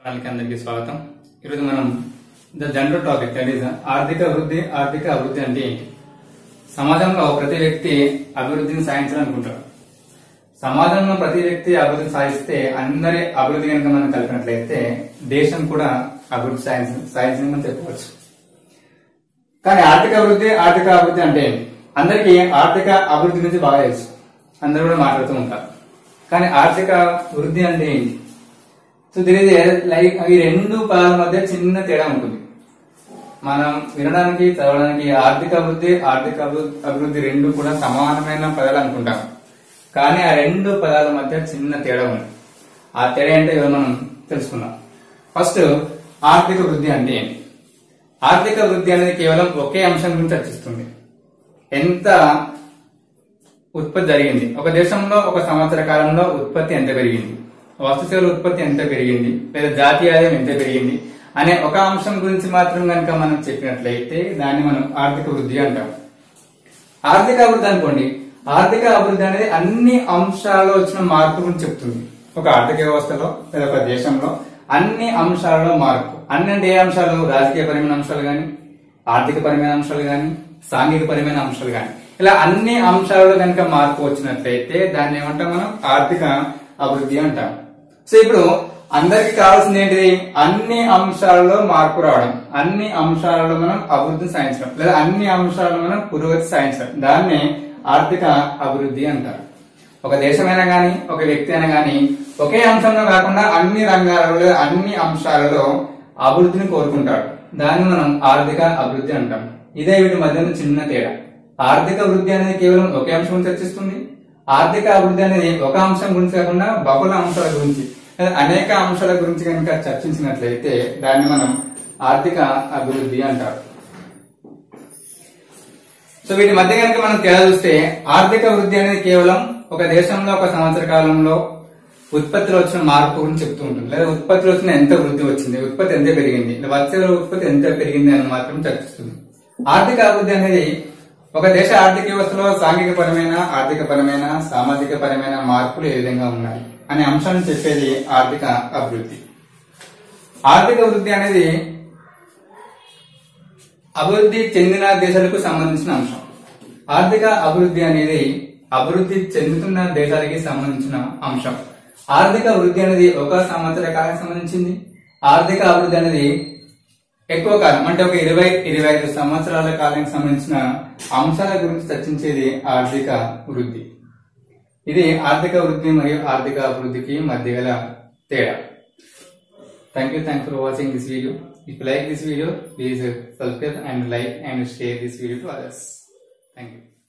వాళ్ళకి అందరికీ స్వాగతం ఈరోజు మనం the general topic that is ఆర్థిక అభివృద్ధి ఆర్థిక అభివృద్ధి అంటే ఏంటి సమాజంలో ప్రతి వ్యక్తి అభివృద్ధిని సాధించాలనుకుంటారు సమాజంలో ప్రతి వ్యక్తి అభివృద్ధి సాధిస్తే అందరి అభివృద్ధి కనుక మనం కలిపినట్లయితే దేశం కూడా అభివృద్ధి సాధించ సాధించిందని చెప్పవచ్చు కానీ ఆర్థిక అభివృద్ధి ఆర్థిక అభివృద్ధి అంటే ఏంటి? అందరికీ ఆర్థిక అభివృద్ధి గురించి బాగా తెలుసు అందరూ కూడా మాట్లాడుతూ ఉంటారు కానీ ఆర్థిక వృద్ధి అంటే ఏంటి సో తెలియదు లైక్ ఈ రెండు పదాల మధ్య చిన్న తేడా ఉంటుంది మనం వినడానికి చదవడానికి ఆర్థిక అభివృద్ధి ఆర్థిక అభి- అభివృద్ధి రెండు కూడా సమానమైన పదాలు అనుకుంటాం కానీ ఆ రెండు పదాల మధ్య చిన్న తేడా ఉంది ఆ తేడా ఏంటో ఇవాళ మనం తెలుసుకుందాం ఫస్ట్ ఆర్థిక వృద్ధి అంటే ఏంటి ఆర్థిక వృద్ధి అనేది కేవలం ఒకే అంశం గురించి చర్చిస్తుంది ఎంత ఉత్పత్తి జరిగింది ఒక దేశంలో ఒక సంవత్సర కాలంలో ఉత్పత్తి ఎంత పెరిగింది వస్తు సేవల ఉత్పత్తి ఎంత పెరిగింది లేదా జాతీయ ఆదాయం ఎంత పెరిగింది అనే ఒక అంశం గురించి మాత్రం కనుక మనం చెప్పినట్లయితే దాన్ని మనం ఆర్థిక వృద్ధి అంటాం ఆర్థిక అభివృద్ధి అనుకోండి ఆర్థిక అభివృద్ధి అనేది అన్ని అంశాల్లో వచ్చిన మార్పు గురించి చెప్తుంది ఒక ఆర్థిక వ్యవస్థలో లేదా ఒక దేశంలో అన్ని అంశాలలో మార్పు అన్ని అంటే ఏ అంశాలు రాజకీయ పరమైన అంశాలు గాని ఆర్థిక పరమైన అంశాలు గాని సాంఘిక పరమైన అంశాలు గాని ఇలా అన్ని అంశాలలో కనుక మార్పు వచ్చినట్లయితే దాన్ని ఏమంటాం మనం ఆర్థిక అభివృద్ధి అంటాం సో ఇప్పుడు అందరికి కావాల్సింది ఏంటిది అన్ని అంశాలలో మార్పు రావడం అన్ని అంశాలలో మనం అభివృద్ధి సాధించడం లేదా అన్ని అంశాలలో మనం పురోగతి సాధించడం దాన్ని ఆర్థిక అభివృద్ధి అంటారు ఒక దేశమైనా గాని ఒక వ్యక్తి అయినా గాని ఒకే అంశంలో కాకుండా అన్ని రంగాలలో లేదా అన్ని అంశాలలో అభివృద్ధిని కోరుకుంటాడు దాన్ని మనం ఆర్థిక అభివృద్ధి అంటాం ఇదే వీటి మధ్య ఉన్న చిన్న తేడా ఆర్థిక వృద్ధి అనేది కేవలం ఒకే అంశం గురించి చర్చిస్తుంది ఆర్థిక అభివృద్ధి అనేది ఒక అంశం గురించి కాకుండా బహుళ అంశాల గురించి లేదా అనేక అంశాల గురించి కనుక చర్చించినట్లయితే దాన్ని మనం ఆర్థిక అభివృద్ధి అంటారు సో వీటి మధ్య కనుక మనం తేడా చూస్తే ఆర్థిక వృద్ధి అనేది కేవలం ఒక దేశంలో ఒక సంవత్సర కాలంలో ఉత్పత్తిలో వచ్చిన మార్పు గురించి చెప్తూ ఉంటుంది లేదా ఉత్పత్తిలో వచ్చిన ఎంత వృద్ధి వచ్చింది ఉత్పత్తి ఎంత పెరిగింది లేదా వచ్చే ఉత్పత్తి ఎంత పెరిగింది అని మాత్రం చర్చిస్తుంది ఆర్థిక అభివృద్ధి అనేది ఒక దేశ ఆర్థిక వ్యవస్థలో సాంఘిక పరమైన ఆర్థిక పరమైన సామాజిక పరమైన మార్పులు ఏ విధంగా ఉన్నాయి అనే అంశాన్ని చెప్పేది ఆర్థిక అభివృద్ధి ఆర్థిక వృద్ధి అనేది అభివృద్ధి చెందిన దేశాలకు సంబంధించిన అంశం ఆర్థిక అభివృద్ధి అనేది అభివృద్ధి చెందుతున్న దేశాలకి సంబంధించిన అంశం ఆర్థిక వృద్ధి అనేది ఒక సంవత్సర కాలానికి సంబంధించింది ఆర్థిక అభివృద్ధి అనేది ఎక్కువ కాలం అంటే ఒక ఇరవై ఇరవై ఐదు సంవత్సరాల కాలానికి సంబంధించిన అంశాల గురించి చర్చించేది ఆర్థిక వృద్ధి ఇది ఆర్థిక వృద్ధి మరియు ఆర్థిక అభివృద్ధికి మధ్య గల తేడా Thank you. Thanks for watching this video. If you like this video, please uh, subscribe and like and share this video to others. Thank you.